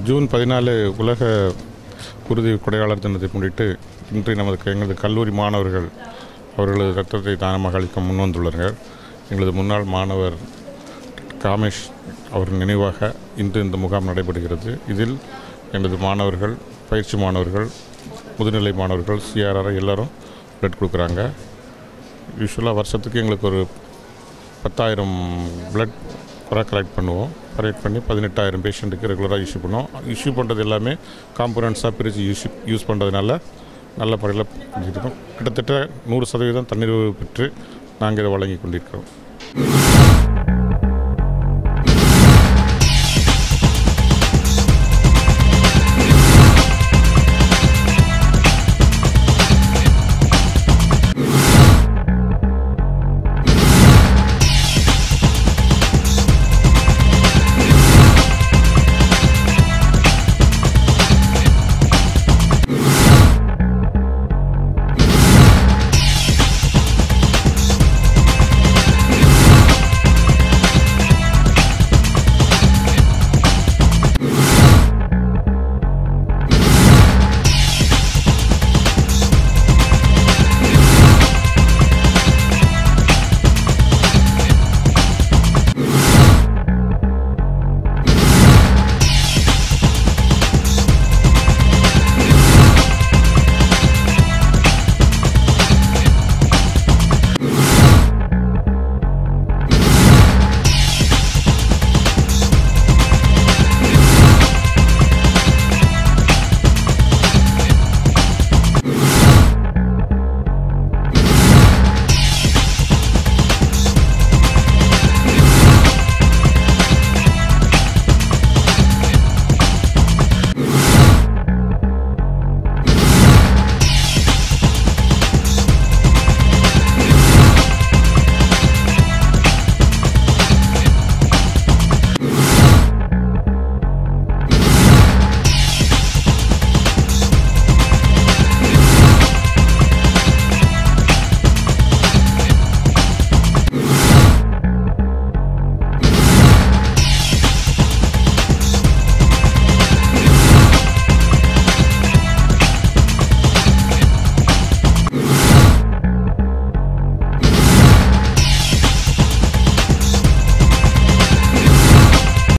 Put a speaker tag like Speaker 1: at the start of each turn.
Speaker 1: June பதினாலு உலக குருதி கொடையாளர் தினத்தை முன்னிட்டு இன்று நமது எங்களது கல்லூரி மாணவர்கள் அவர்களது ரத்தத்தை தானமாக அளிக்க முன்வந்துள்ளார்கள் எங்களது முன்னாள் மாணவர் காமேஷ் அவர் நினைவாக இன்று இந்த முகாம் நடைபெறுகிறது இதில் எனது மாணவர்கள் பயிற்சி மாணவர்கள் முதுநிலை மாணவர்கள் சிஆர்ஆர் எல்லாரும் பிளட் கொடுக்குறாங்க யூஸ்வலாக வருஷத்துக்கு எங்களுக்கு ஒரு பத்தாயிரம் பிளட் குறை கலெக்ட் பண்ணுவோம் கலெக்ட் பண்ணி பதினெட்டாயிரம் பேஷண்ட்டுக்கு ரெகுலராக இஷ்யூ பண்ணுவோம் இஷ்யூ பண்ணுறது எல்லாமே காம்பனன்ட்ஸாக பிரித்து யூஸ் யூஸ் பண்ணுறதுனால நல்ல முறையில் செஞ்சுருக்கோம் கிட்டத்தட்ட நூறு சதவீதம் தண்ணீர் பெற்று நாங்கள் இதை வழங்கி கொண்டிருக்கிறோம்